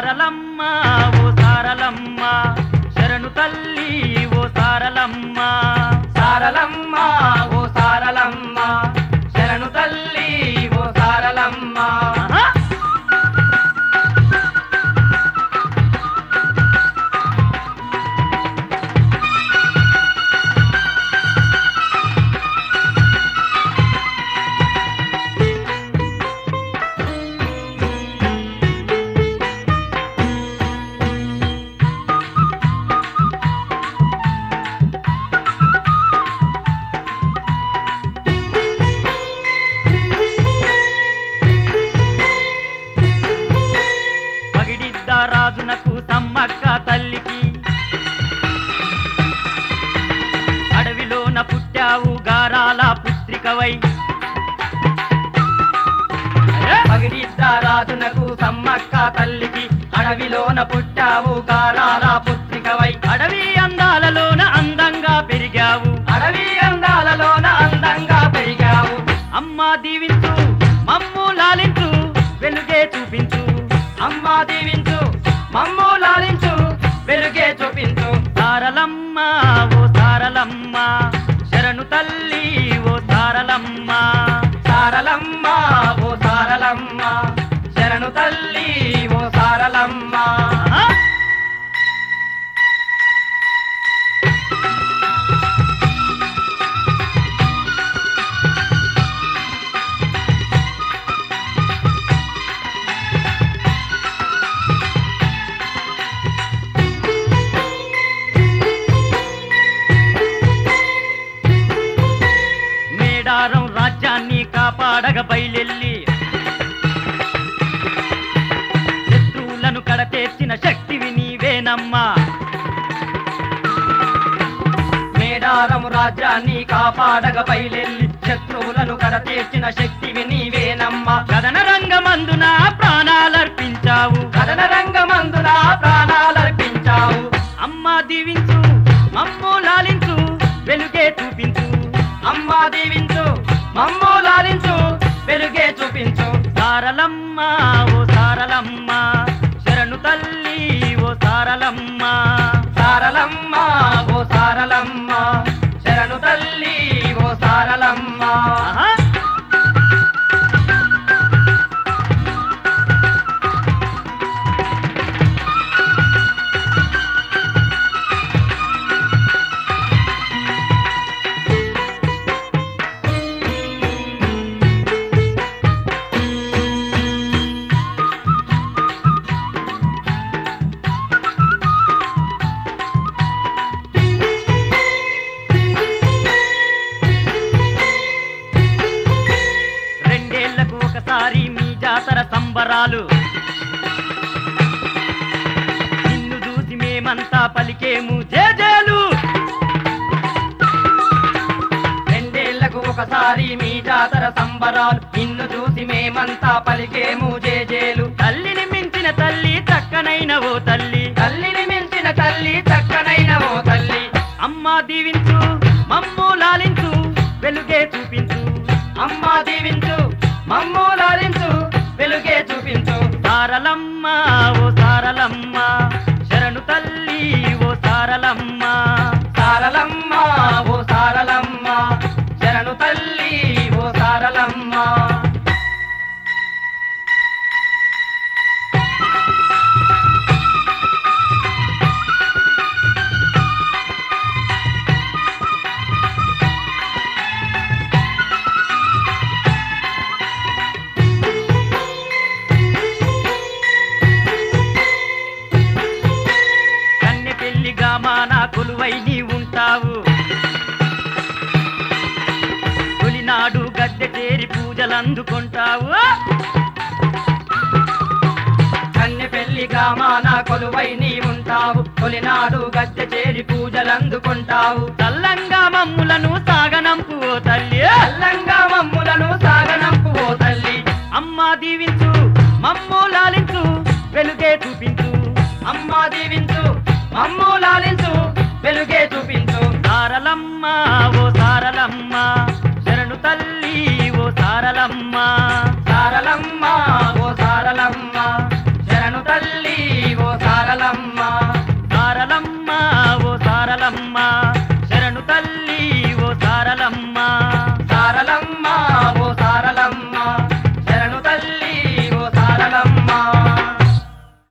సారలమ్మ ఓ సారలమ్మ శరణు తల్లి ఓ సారలమ్మ సారలమ్మ ఓ సారలమ్మ శరణు తల్లి ఓ సారలమ్మ ఆహా! పగిడిద్ద రాజునకు సమ్మక్క తల్లికి అడవిలోన పుట్టావు గారాల పుత్రికవై అరే! పగిడిద్ద రాజునకు సమ్మక్క తల్లికి అడవిలోన పుట్టావు కారాల పుత్రికవై అడవి అందాలలోన అందంగా పెరిగావు అడవి అందాలలోన అందంగా పెరిగావు అమ్మా దీవించు మమ్ము లాలించు వెలుగే చూపించు అమ్మా దీవించు మమ్ము లాలించు వెలుగే చూపించు సారలమ్మ ఓ సారలమ్మ శరణు తల్లి ఓ సారలమ్మ సారలమ్మ ఓ సారలమ్మ శరణు తల్లి ఓ సారలమ్మ ఆహా! మేడారం రాజ్యాన్ని కాపాడగ బయలెల్లి శత్రువులను కడతేర్చిన శక్తివి నీవేనమ్మా మేడారం రాజ్యాన్ని కాపాడగ బయలెల్లి శత్రువులను కడతీర్చిన శక్తివి నీవేనమ్మా కథన రంగమందున ప్రాణాలర్పించావు కథన రంగమందున ప్రాణాలర్పించావు అమ్మా దీవించు మమ్ము లాలించు వెలుగే చూపించు అమ్మా దీవించు మమ్ము లాలించు వెలుగే చూపించు సారలమ్మ ఓ సారలమ్మ శరణు తల్లి ఓ సారలమ్మ సారలమ్మ ఓ సారలమ్మ శరణు తల్లి ఓ సారలమ్మ ఆహా! రెండేళ్లకు ఒకసారి మీ జాతర సంబరాలు నిన్ను చూసి మేమంతా పలికేము జేజేలు రెండేళ్లకు ఒకసారి మీ జాతర సంబరాలు నిన్ను చూసి మేమంతా పలికేము జేజేలు తల్లిని మించిన తల్లి చక్కనైన ఓ తల్లి తల్లిని మించిన తల్లి చక్కనైన ఓ తల్లి అమ్మా దీవించు మమ్ము లాలించు వెలుగే చూపించు అమ్మా దీవించు మమ్ము లాలించు వెలుగే చూపించు సారలమ్మ ఓ సారలమ్మ శరణు తల్లి ఓ సారలమ్మ సారలమ్మ ఓ సారలమ్మ శరణు తల్లి ఓ సారలమ్మ కన్నె పెళ్లిగా మానా కొలువై నీ ఉంటావు తొలినాడు గద్దె చేరి పూజలందుకుంటావు కన్నె పెళ్లిగా మాన కొలువై నీ ఉంటావు తొలినాడు గద్దె చేరి పూజలందుకుంటావు తల్లంగా మమ్ములను సాగనంపు ఓ తల్లి అల్లంగా మమ్ములను సాగనంపు ఓ తల్లి అమ్మా దీవించు మమ్ము లాలించు వెలుగే చూపించు